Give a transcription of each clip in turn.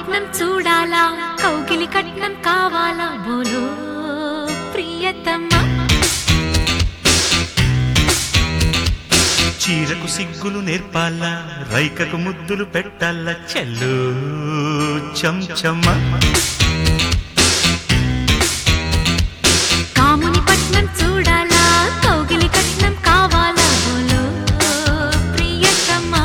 పట్నం చూడాలా కౌగిలి కట్నం కావాలా బోలో ప్రియతమ్మా చీరకు సిగ్గులు నేర్పాలా రైకకు ముద్దులు పెట్టాలా చెల్లు చంచమ్మ కాముని పట్నం చూడాలా కౌగిలి కట్నం కావాలా బోలో ప్రియతమ్మా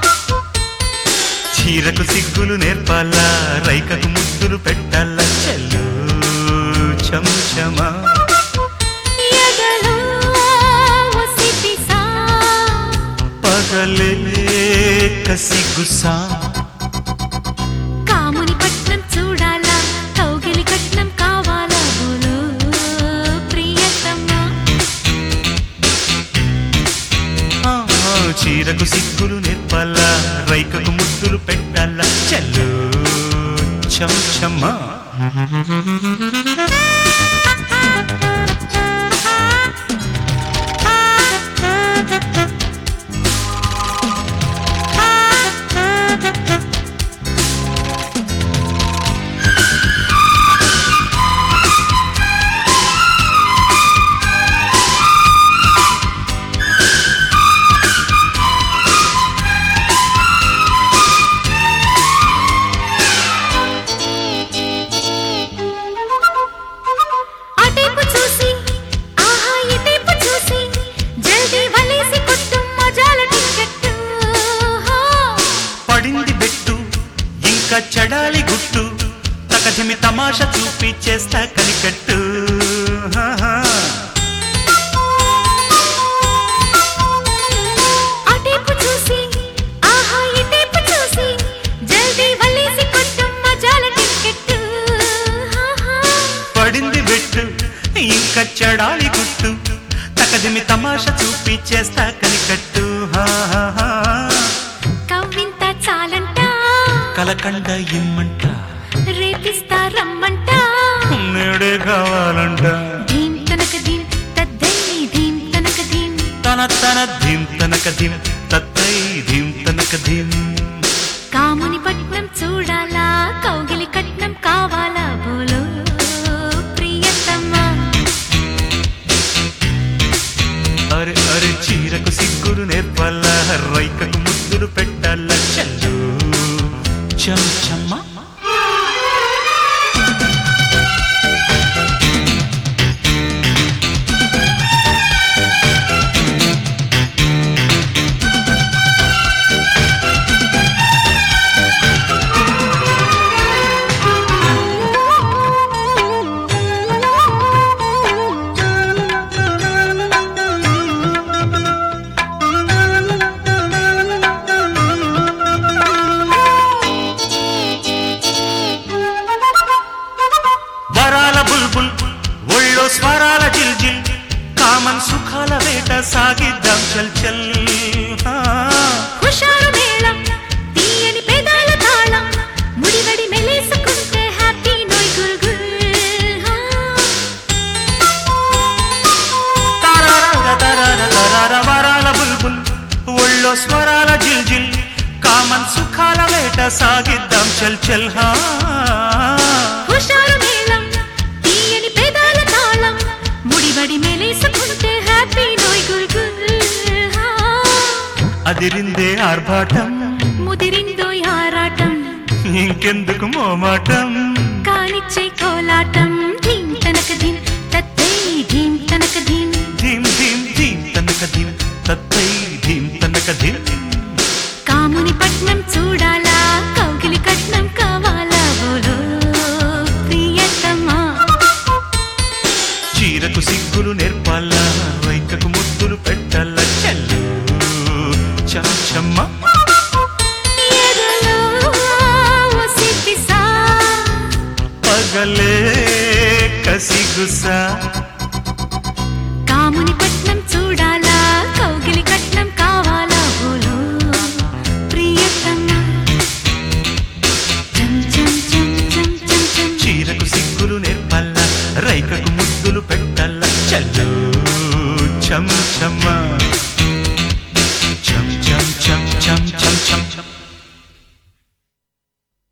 చీరకు సిగ్గులు నేర్పాలా రైకకు ముద్దులు పెట్టాలా చెల్లు చంచమ ఎదలో ఒసిపిసా పగలే కసిగుసా కాముని పట్నం చూడాలా కౌగిలి కట్నం కావాలా బోలో ప్రియతమ్మా ఆ, చీరకు సిగ్గులు నేర్పాలా రైకకు ముద్దులు పెట్టాలా చెల్లు చంచమ్మ అటేపు చూసి ఆహా ఇటేపు చూసి జల్దీ వలేసి కొట్టు మజాల టికెట్టు హా. పడింది బెట్టు ఇంకా చెడాలి గుట్టు తకధిమి తమాషా చూపి చేస్తా కనికట్టు హాహా. అటేపు చూసి ఆహా ఇటేపు చూసి జల్దీ వలేసి కొట్టు మజాల టికెట్టు హా, హా. పడింది బెట్టు ఇంకా చెడాలి గుట్టు తకధిమి తమాషా చూపి చేస్తా కనికట్టు హాహాహా. కవ్వింత చాలంట కలకండ ఇమ్మంట రేపిస్తా రమ్మంట నేడే కావాలంట ధీం తనక ధీం తద్దై ధీం తనక ధీం తన తన ధీం తనక ధీం తత్తై ధీం తనక ధీం కాముని పట్నం చూడాలా కౌగిలి కట్నం కావాలా బోలో ప్రియతమ్మా అరే అరే చీరకు సిగ్గులు నేర్పాల రైకకు ముద్దులు పెట్టాల చల్లు చంచమ్మ వరాల బుల్బుల్ ఒళ్ళో స్వరాల జిల్ జిల్ కామన్ సుఖాల వేట సాగిద్దాం చల్ చల్ ఆ. హుషారు మేళం తీయని పెదాల తాళం ముడివడి మెలేసుకుంటే హ్యాపీ నోయ్ గుల్ గుల్ హా. తరార తరార తరార వరాల బుల్బుల్ ఒళ్ళో స్వరాల జిల్ జిల్ కామన్ సుఖాల వేట సాగిద్దాం చల్ చల్ హా హుషారు మేళం తీయని పెదాల తాళం ముడివడి మెలేసుకుంటే హ్యాపీ నోయ్ గుల్ గుల్ హా. అదిరిందే ఆర్భాటం ముదిరిందో ఆరాటం ఇంకెందుకు మోమాటం కానిచ్చే కోలాటం ధీం తనక ధీం తత్తై ధీం తనక ధీం ధీం ధీం ధీం తనక ధీం తత్తై ధీం తనక ధీం కాముని పట్నం చూడాలా కౌగిలి కట్నం కావాలా బోలో ప్రియతమా చీరకు సిగ్గులు నేర్పాలా వైకకు ముద్దులు పెట్టాల చెల్లు చంచమ్మ ఎదలో ఒసిపిసా పగలే కసిగుసా కాముని పట్నం చూడాలా కౌగిలి కట్నం కావాలా బోలో ప్రియతమా చం చం చం చం చం చం చీరకు సిగ్గులు నేర్పాలా రైకకు ముద్దులు పెట్టాల చెల్లు చంచమ్మ చం చం చం చం